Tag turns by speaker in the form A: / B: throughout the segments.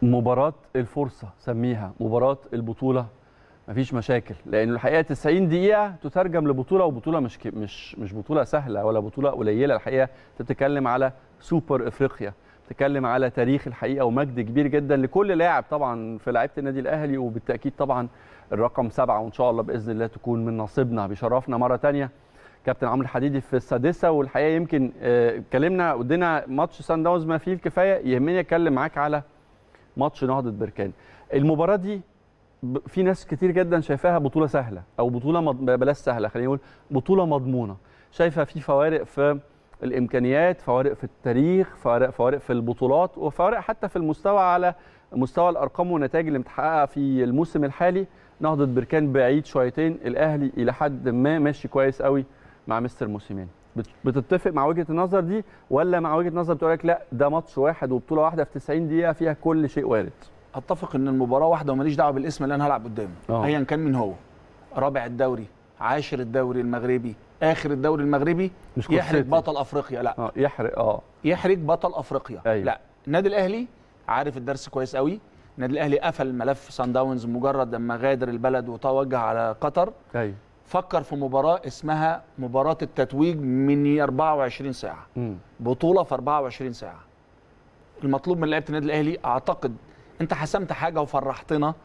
A: مباراة الفرصة سميها مباراة البطولة مفيش مشاكل لأن الحقيقة 90 دقيقة تترجم لبطولة وبطولة مش ك- مش مش بطولة سهلة ولا بطولة قليلة الحقيقة أنت بتتكلم على سوبر إفريقيا بتتكلم على تاريخ الحقيقة ومجد كبير جدا لكل لاعب طبعا في لعيبة النادي الأهلي وبالتأكيد طبعا الرقم سبعة وإن شاء الله بإذن الله تكون من نصيبنا بيشرفنا مرة تانية كابتن عمرو الحديدي في السادسه والحقيقه يمكن آه، اتكلمنا ودينا ماتش سان داونز ما فيه الكفايه يهمني اتكلم معاك على ماتش نهضه بركان المباراه دي ب- في ناس كتير جدا شايفاها بطوله سهله او بطوله مض... بلاش سهله خلينا نقول بطوله مضمونه شايفه في فوارق في الامكانيات فوارق في التاريخ فوارق فوارق في البطولات وفوارق حتى في المستوى على مستوى الارقام والنتائج اللي متحققه في الموسم الحالي نهضه بركان بعيد شويتين الاهلي الى حد ما ماشي كويس قوي مع مستر موسيماني بت- بتتفق مع وجهه النظر دي ولا مع وجهه نظر بتقول لك لا ده ماتش واحد وبطوله واحده في 90 دقيقه فيها كل شيء وارد
B: اتفق ان المباراه واحده وماليش دعوه بالاسم اللي انا هلعب قدامه
A: آه.
B: ايا كان مين هو رابع الدوري عاشر الدوري المغربي اخر الدوري المغربي
A: مش
B: يحرج
A: قصتي.
B: بطل افريقيا لا
A: اه يحرق اه
B: يحرج بطل افريقيا
A: أيوة.
B: لا النادي الاهلي عارف الدرس كويس قوي النادي الاهلي قفل ملف سان داونز مجرد لما غادر البلد وتوجه على قطر
A: ايوه
B: فكر في مباراه اسمها مباراه التتويج من 24 ساعه
A: مم.
B: بطوله في 24 ساعه المطلوب من لعيبه النادي الاهلي اعتقد انت حسمت حاجه وفرحتنا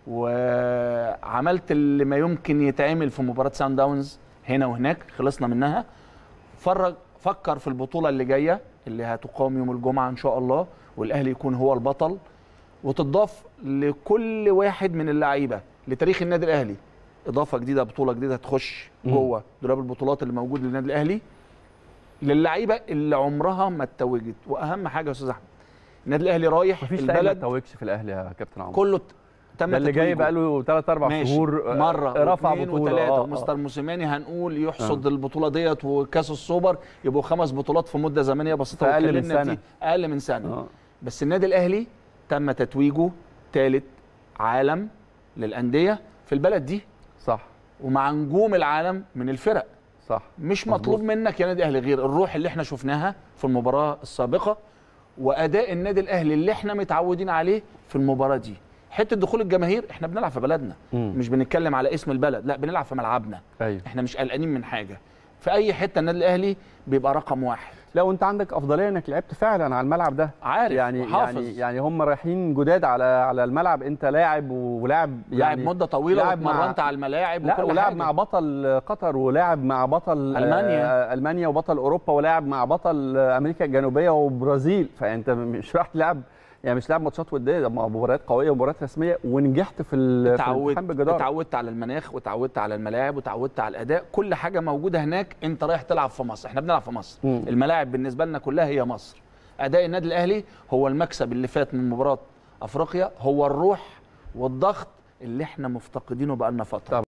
B: وعملت اللي ما يمكن يتعمل في مباراه سان داونز هنا وهناك خلصنا منها فرج فكر في البطوله اللي جايه اللي هتقام يوم الجمعه ان شاء الله والاهلي يكون هو البطل وتضاف لكل واحد من اللعيبه لتاريخ النادي الاهلي اضافه جديده بطوله جديده تخش
A: مم.
B: جوه دولاب البطولات اللي موجود للنادي الاهلي للعيبه اللي عمرها ما اتوجت واهم حاجه يا استاذ احمد النادي الاهلي رايح
A: مفيش لعيب ما
B: البلد
A: توجش في الاهلي يا كابتن عمرو
B: كله ت- تم
A: ده اللي جاي
B: تتويجه.
A: بقى له 3 4
B: ماشي.
A: شهور آه،
B: مره
A: رفع
B: واثنين
A: بطوله
B: وثلاثه
A: آه، آه.
B: ومستر موسيماني هنقول يحصد البطوله ديت وكاس السوبر يبقوا خمس بطولات في مده زمنيه بسيطه
A: في أقل من
B: واتكلمنا
A: سنة.
B: فيه. اقل من سنه
A: آه.
B: بس النادي الاهلي تم تتويجه ثالث عالم للانديه في البلد دي
A: صح
B: ومع نجوم العالم من الفرق
A: صح
B: مش
A: مظبوط.
B: مطلوب منك يا نادي اهلي غير الروح اللي احنا شفناها في المباراه السابقه واداء النادي الاهلي اللي احنا متعودين عليه في المباراه دي حته دخول الجماهير احنا بنلعب في بلدنا
A: مم.
B: مش بنتكلم على اسم البلد لا بنلعب في ملعبنا
A: ايوه
B: احنا مش قلقانين من حاجه في اي حته النادي الاهلي بيبقى رقم واحد
A: لا وانت عندك افضليه انك لعبت فعلا على الملعب ده
B: عارف
A: يعني
B: وحافظ.
A: يعني يعني هم رايحين جداد على على الملعب انت لاعب ولاعب
B: لاعب
A: يعني
B: مده طويله
A: لاعب مع-
B: واتمرنت على الملاعب
A: لا
B: وكل
A: ولاعب
B: حاجة.
A: مع بطل قطر ولاعب مع بطل
B: ألمانيا.
A: آه، المانيا وبطل اوروبا ولاعب مع بطل آه، امريكا الجنوبيه وبرازيل فانت مش رايح تلعب يعني مش لاعب ماتشات وديه ده مباريات قويه ومباريات رسميه ونجحت في ال- في
B: اتعودت
A: الامتحان بجداره
B: اتعودت على المناخ وتعودت على الملاعب وتعودت على الاداء كل حاجه موجوده هناك انت رايح تلعب في مصر احنا بنلعب في مصر
A: مم.
B: الملاعب بالنسبه لنا كلها هي مصر اداء النادي الاهلي هو المكسب اللي فات من مباراه افريقيا هو الروح والضغط اللي احنا مفتقدينه بقالنا فتره